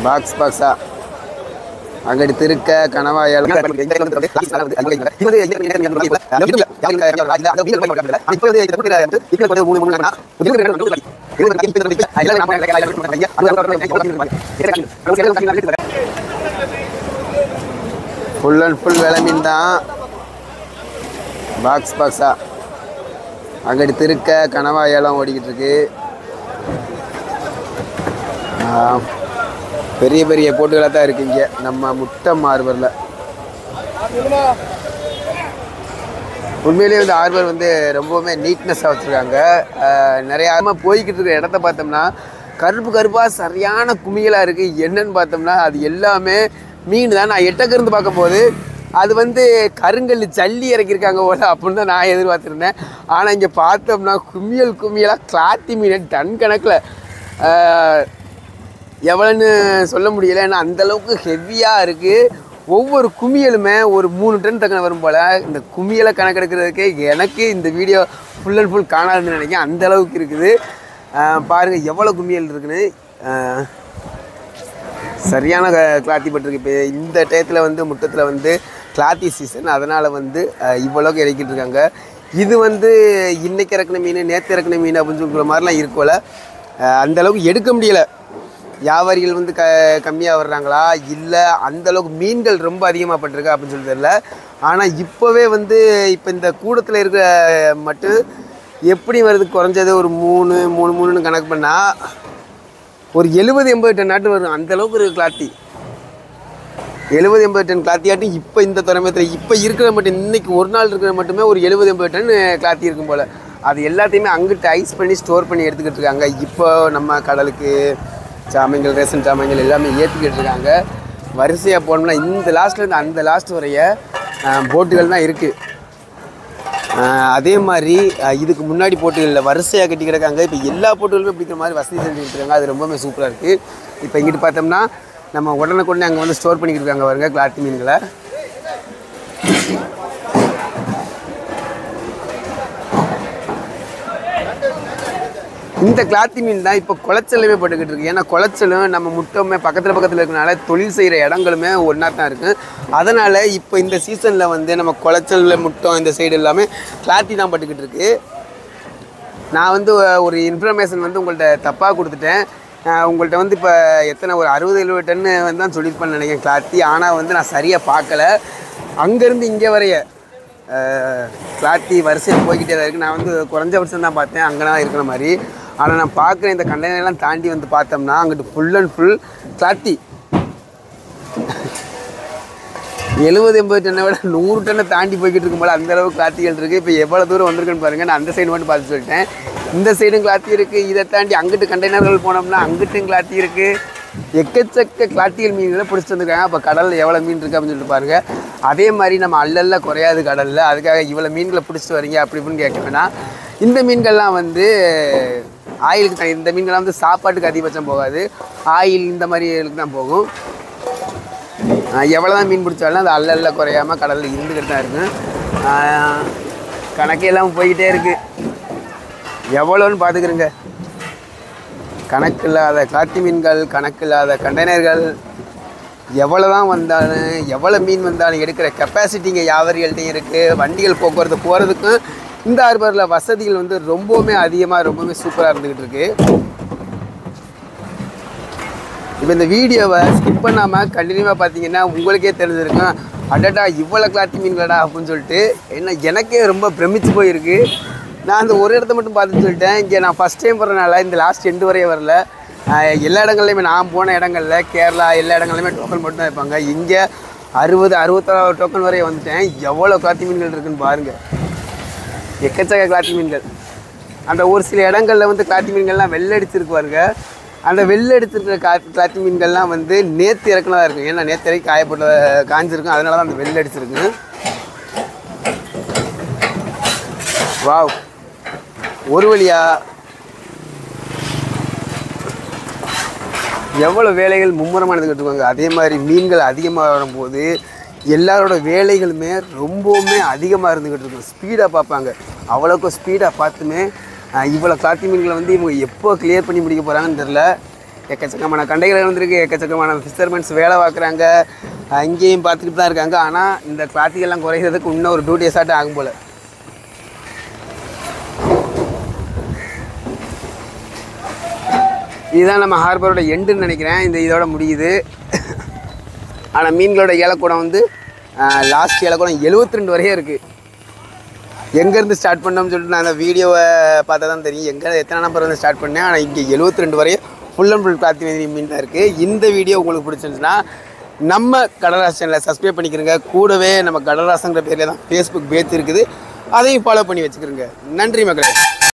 box பாக்ஸா Angadi திருக்க கணவாயால் full and full விலை மீன் தான் பாக்ஸ் பாக்ஸா அங்கடி திருக்க கணவாயெல்லாம் ஓடிக்கிட்டு இருக்கு ஆ, பெரிய பெரிய போட்டுகளாக தான் இருக்கு இங்கே நம்ம முட்டை மார்பரில் உண்மையிலேயே வந்து ஆர்வர் வந்து ரொம்பவுமே நீட்னஸாக வச்சுருக்காங்க நிறைய ஆர்வமாக போய்கிட்டு இருக்கிற இடத்த பார்த்தோம்னா கருப்பு கருப்பாக சரியான குமியலாக இருக்குது என்னன்னு பார்த்தோம்னா அது எல்லாமே மீன் தான் நான் எட்டக்கிருந்து பார்க்கும்போது அது வந்து கருங்கல் ஜல்லி இறக்கியிருக்காங்க போல அப்படின்னு தான் நான் எதிர்பார்த்துருந்தேன் ஆனால் இங்கே பார்த்தோம்னா குமியல் குமியலாக கிளாத்தி மீன் டன் கணக்கில் எவ்வளோன்னு சொல்ல முடியல ஏன்னா அந்த அளவுக்கு ஹெவியாக இருக்குது ஒவ்வொரு குமியலுமே ஒரு மூணு டன் தக்கன வரும் போல் இந்த குமியலை கணக்கெடுக்கிறதுக்கே எனக்கு இந்த வீடியோ ஃபுல் அண்ட் ஃபுல் காணாதுன்னு நினைக்கிறேன் அந்த அளவுக்கு இருக்குது ஆஹ் பாருங்க எவ்வளோ குமியல் இருக்குன்னு ஆஹ் சரியான க- கிளாத்தி பட்டிருக்கு இப்போ இந்த டயத்தில் வந்து முட்டத்தில் வந்து கிளாத்தி சீசன் அதனால் வந்து அஹ், இவ்வளோக்கு இறக்கிட்டு இருக்காங்க இது வந்து இன்னைக்கு இறக்குன மீன் நேற்று இறக்குன மீன் அப்படின்னு சொல்கிற மாதிரிலாம் இருக்கும்ல அஹ், அந்த அளவுக்கு எடுக்க முடியல வியாபாரிகள் வந்து க கம்மியாக வர்றாங்களா இல்லை அந்த அளவுக்கு மீன்கள் ரொம்ப அதிகமாக பட்டிருக்கா அப்படின்னு சொல்லி தெரியல ஆனால் இப்போவே வந்து இப்போ இந்த கூடத்தில் இருக்கிற மட்டும் எப்படி வருது குறைஞ்சது ஒரு மூணு மூணு மூணுன்னு கணக்கு பண்ணால் ஒரு எழுபது எண்பது டன் நாட்டு வரும் அந்த அளவுக்கு ஒரு கிளாத்தி எழுபது எண்பது டன் கிளாத்தி ஆட்டி இப்போ இந்த துறைமுகத்தில் இப்போ இருக்கிற மட்டும் இன்னைக்கு ஒரு நாள் இருக்கிற மட்டுமே ஒரு எழுபது எண்பது டன் கிளாத்தி இருக்கும் போல் அது எல்லாத்தையுமே அங்கிட்டு ஐஸ் பண்ணி ஸ்டோர் பண்ணி எடுத்துக்கிட்டு இருக்காங்க இப்போ நம்ம கடலுக்கு சாமைகள் ரேஷன் சாமைகள் எல்லாமே ஏற்றிக்கிட்டு இருக்காங்க வரிசையாக போனோம்னா இந்த லாஸ்ட்லேருந்து அந்த லாஸ்ட் வரைய அஹ், போட்டுகள் தான் இருக்குது ஆஹ் அதே மாதிரி ஆஹ் இதுக்கு முன்னாடி போட்டுகளில் வரிசையாக கட்டி கிடக்காங்க இப்போ எல்லா போட்டுகளுமே பிடிக்கிற மாதிரி வசதி செஞ்சுட்டு இருக்காங்க அது ரொம்பவே சூப்பராக இருக்குது இப்போ இங்கிட்டு பார்த்தோம்னா நம்ம உடனுக்குடனே அங்கே வந்து ஸ்டோர் பண்ணிக்கிட்டு இருக்காங்க பாருங்க கிளாத்தி மீன்களை இந்த கிளாத்தி மீன் தான் இப்போ குளச்சலுமே போட்டுக்கிட்டு இருக்கு ஏன்னா குளச்சலும் நம்ம முட்டமே பக்கத்தில் பக்கத்தில் இருக்கனால தொழில் செய்கிற இடங்களுமே ஒன்றா தான் இருக்குது அதனால் இப்போ இந்த சீசனில் வந்து நம்ம குளச்சல் முட்டம் இந்த சைடு எல்லாமே கிளாத்தி தான் பட்டுக்கிட்டு இருக்கு நான் வந்து ஒரு இன்ஃபர்மேஷன் வந்து உங்கள்கிட்ட தப்பாக கொடுத்துட்டேன் அஹ் உங்கள்கிட்ட வந்து இப்போ எத்தனை ஒரு அறுபது எழுபது டன்னு வந்து தான் சொல்லியிருப்பேன்னு நினைக்கிறேன் கிளாத்தி ஆனால் வந்து நான் சரியாக பார்க்கல அங்கேருந்து இங்கே வரைய அஹ், கிளாத்தி வரிசையில் போய்கிட்டே தான் இருக்குது நான் வந்து குறைஞ்ச வருஷம் தான் பார்த்தேன் அங்கே தான் இருக்கிற மாதிரி ஆனால் நான் பார்க்குற இந்த கண்டெய்னர்லாம் தாண்டி வந்து பார்த்தோம்னா அங்கிட்டு ஃபுல் அண்ட் ஃபுல் கிளாத்தி எழுபது எண்பது டன்னை விட நூறு டன்னை தாண்டி போய்கிட்டு இருக்கும் போல அந்த அளவுக்கு கிளாத்திகள் இருக்குது இப்போ எவ்வளோ தூரம் வந்திருக்குன்னு பாருங்கள் நான் அந்த சைடு மட்டும் பார்த்து சொல்லிட்டேன் இந்த சைடும் கிளாத்தி இருக்குது இதை தாண்டி அங்கிட்டு கண்டெய்னர்கள் போனோம்னா அங்கிட்டும் கிளாத்தி இருக்குது எக்கச்சக்க கிளாத்திகள் மீன்களை பிடிச்சிட்டு வந்திருக்காங்க அப்போ கடலில் எவ்வளோ மீன் இருக்குது அப்படின்னு சொல்லிட்டு பாருங்கள் அதே மாதிரி நம்ம அல்லல்ல குறையாது கடலில் அதுக்காக இவ்வளோ மீன்களை பிடிச்சிட்டு வரீங்க அப்படி இப்படின்னு கேட்க வேணாம் இந்த மீன்கள்லாம் வந்து ஆயிலுக்கு தான் இந்த மீன்கள்லாம் வந்து சாப்பாட்டுக்கு அதிகபட்சம் போகாது ஆயில் இந்த மாதிரி இதுக்கு தான் போகும் எவ்வளோ தான் மீன் பிடிச்சாலும் அது அல்ல அல்ல குறையாம கடலில் இருந்துக்கிட்டு தான் இருக்கும் ஆஹ் கணக்கே இல்லாமல் போய்கிட்டே இருக்குது எவ்வளோன்னு பார்த்துக்கிறேங்க கணக்கு இல்லாத காத்தி மீன்கள் கணக்கு இல்லாத கண்டெய்னர்கள் எவ்வளோ தான் வந்தாலும் எவ்வளோ மீன் வந்தாலும் எடுக்கிற கெப்பாசிட்டி இங்கே வியாபாரிகள்ட்டையும் இருக்குது வண்டிகள் போக்குவரத்து போகிறதுக்கும் இந்த ஹார்பரில் வசதிகள் வந்து ரொம்பவுமே அதிகமாக ரொம்பவுமே சூப்பராக இருந்துக்கிட்டு இருக்குது இப்போ இந்த வீடியோவை ஸ்கிப் பண்ணாமல் கண்டினியூவாக பார்த்தீங்கன்னா உங்களுக்கே தெரிஞ்சிருக்கும் அடடா இவ்வளோ கிளாத்தி மீன்களடா அப்படின்னு சொல்லிட்டு என்ன எனக்கே ரொம்ப பிரமிச்சு போயிருக்கு நான் அந்த ஒரு இடத்த மட்டும் பார்த்துட்டு சொல்லிட்டேன் இங்கே நான் ஃபஸ்ட் டைம் போகிறனால இந்த லாஸ்ட் எண்டு வரைய வரல ஆஹ் எல்லா இடங்கள்லையுமே நான் போன இடங்கள்ல கேரளா எல்லா இடங்கள்லையுமே டோக்கன் மட்டும் தான் வைப்பாங்க இங்கே அறுபது அறுபத்தாறு டோக்கன் வரைய வந்துட்டேன் எவ்வளோ கிளாத்தி மீன்கள் இருக்குன்னு பாருங்கள் எக்கச்சக்க கிளாத்தி மீன்கள் அந்த ஒரு சில இடங்கள்ல வந்து கிளாத்தி மீன்கள்லாம் வெள்ளை அடிச்சிருக்கு பாருங்க அந்த வெள்ளை அடிச்சிருக்கிற கா கிளாத்தி மீன்கள்லாம் வந்து நேற்று இறக்குனதா இருக்கும் ஏன்னா நேற்று இறக்கி காயப்பட்ட காஞ்சிருக்கும் அதனால தான் அந்த வெள்ளை அடிச்சிருக்கு வாவ் ஒரு வழியா எவ்வளோ வேலைகள் மும்முரமாக நடந்துக்கிட்டு இருக்காங்க அதே மாதிரி மீன்கள் அதிகமாக வரும்போது எல்லாரோட வேலைகளுமே ரொம்பவுமே அதிகமாக இருந்துக்கிட்டு இருக்கும் ஸ்பீடாக பார்ப்பாங்க அவ்வளோக்கு ஸ்பீடாக பார்த்துமே அஹ், இவ்வளோ காத்தி மீன்களை வந்து இவங்க எப்போ கிளியர் பண்ணி முடிக்க போகிறாங்கன்னு தெரில எக்கச்சக்கமான கண்டைகள் வந்திருக்கு எக்கச்சக்கமான ஃபிஷர்மென்ஸ் வேலை பார்க்குறாங்க அங்கேயும் பார்த்துக்கிட்டு தான் இருக்காங்க ஆனால் இந்த கிளாத்திகள்லாம் குறைகிறதுக்கு இன்னும் ஒரு டூ டேஸ் ஆட்டம் ஆகும் போல் இதுதான் நம்ம ஹார்பரோட எண்டுன்னு நினைக்கிறேன் இந்த இதோட முடியுது ஆனால் மீன்களோட ஏலக்கூடம் வந்து லாஸ்ட் ஏலக்கூடம் 72 ரெண்டு வரையும் இருக்குது எங்கேருந்து ஸ்டார்ட் பண்ணோம்னு சொல்லிட்டு நான் அந்த வீடியோவை பார்த்தா தான் தெரியும் எங்கே எத்தனை நம்பர் வந்து ஸ்டார்ட் பண்ணேன் ஆனால் இங்கே 72 ரெண்டு வரையும் ஃபுல் அண்ட் ஃபுல் காத்தி வேதி மீன் தான் இருக்குது இந்த வீடியோ உங்களுக்கு பிடிச்சிருந்துச்சுன்னா நம்ம கடலாஸ் சேனலை சப்ஸ்கிரைப் பண்ணிக்கிறங்க கூடவே நம்ம கடலாசங்கிற பேரில் தான் ஃபேஸ்புக் பேஜ் இருக்குது அதையும் ஃபாலோ பண்ணி வச்சுக்கிறோங்க நன்றி மக்களே